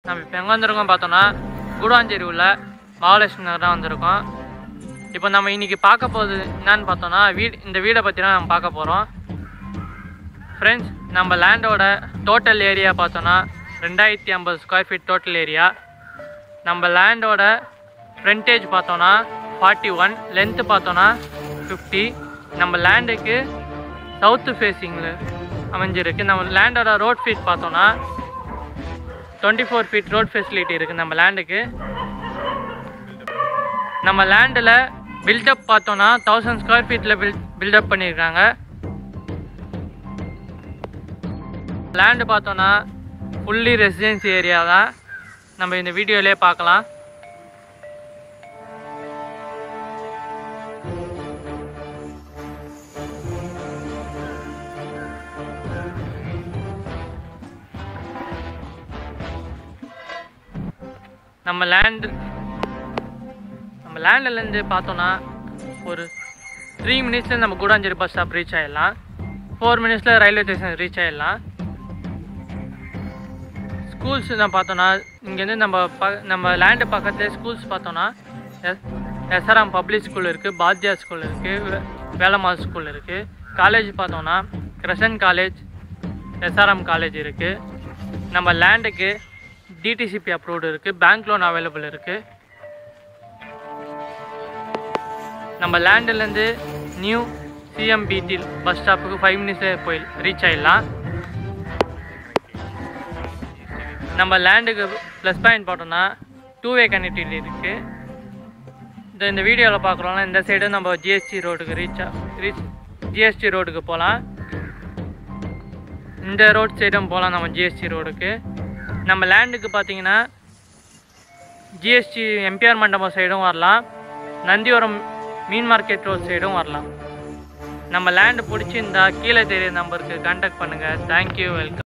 நம்ம இப்போ எங்கே வந்திருக்கோம் பார்த்தோன்னா கூடாஞ்சேரி உள்ள மகாலட்சுமி நகர் தான் வந்திருக்கோம் இப்போ நம்ம இன்னைக்கு பார்க்க போகுது என்னன்னு பார்த்தோன்னா வீடு இந்த வீடை பற்றி தான் நம்ம பார்க்க போகிறோம் ஃப்ரெண்ட்ஸ் நம்ம லேண்டோட டோட்டல் ஏரியா பார்த்தோன்னா ரெண்டாயிரத்தி ஐம்பது ஸ்கொயர் ஃபீட் டோட்டல் ஏரியா நம்ம லேண்டோட ஃப்ரண்டேஜ் பார்த்தோன்னா ஃபார்ட்டி ஒன் லென்த்து பார்த்தோன்னா ஃபிஃப்டி நம்ம லேண்டுக்கு சவுத்து ஃபேஸிங்கில் அமைஞ்சிருக்கு நம்ம லேண்டோட ரோட் ஃபீட் பார்த்தோன்னா twenty four feet road facility இருக்குது நம்ம லேண்டுக்கு நம்ம லேண்டில் பில்டப் பார்த்தோன்னா தௌசண்ட் ஸ்கொயர் ஃபீட்டில் பில் பில்டப் பண்ணியிருக்காங்க லேண்டு பார்த்தோன்னா ஃபுல்லி ரெசிடென்சி ஏரியா தான் நம்ம இந்த வீடியோலே பார்க்கலாம் நம்ம லேண்டு நம்ம லேண்ட்லேருந்து பார்த்தோன்னா ஒரு த்ரீ மினிட்ஸில் நம்ம கூடாஞ்சேரி பஸ் ஸ்டாப் ரீச் ஆகிடலாம் ஃபோர் மினிட்ஸில் ரயில்வே ஸ்டேஷன் ரீச் ஆகிடலாம் ஸ்கூல்ஸ் நான் பார்த்தோன்னா இங்கேருந்து நம்ம ப நம்ம லேண்டு பக்கத்துலேயே ஸ்கூல்ஸ் பார்த்தோன்னா எஸ் எஸ்ஆர்எம் பப்ளிக் ஸ்கூல் இருக்குது பாத்யா ஸ்கூல் இருக்குது வேலம்மாள் ஸ்கூல் இருக்குது காலேஜ் பார்த்தோன்னா கிரசன் காலேஜ் எஸ்ஆர்எம் காலேஜ் இருக்குது நம்ம லேண்டுக்கு டிடிசிபி அப்ரூவ்டு இருக்குது பேங்க் லோன் அவைலபிள் இருக்குது நம்ம லேண்டுலேருந்து நியூ சிஎம்பிடி பஸ் ஸ்டாப்புக்கு ஃபைவ் மினிட்ஸில் போய் ரீச் ஆகிடலாம் நம்ம லேண்டுக்கு ப்ளஸ் பாயிண்ட் பார்த்தோம்னா டூ வே கனெக்டிவிட்டி இருக்குது இந்த இந்த வீடியோவில் பார்க்குறோம்னா இந்த சைடு நம்ம ஜிஎஸ்டி ரோடுக்கு ரீச் ரீச் ஜிஎஸ்டி ரோடுக்கு போகலாம் இந்த ரோட் சைடும் போகலாம் நம்ம ஜிஎஸ்டி ரோடுக்கு நம்ம லேண்டுக்கு பார்த்தீங்கன்னா ஜிஎஸ்டி எம்பிஆர் மண்டபம் சைடும் வரலாம் நந்திவரம் மீன் மார்க்கெட் ரோட் சைடும் வரலாம் நம்ம லேண்டு பிடிச்சிருந்தா கீழே தெரிய நம்பருக்கு கான்டாக்ட் பண்ணுங்கள் தேங்க்யூ வெல்கம்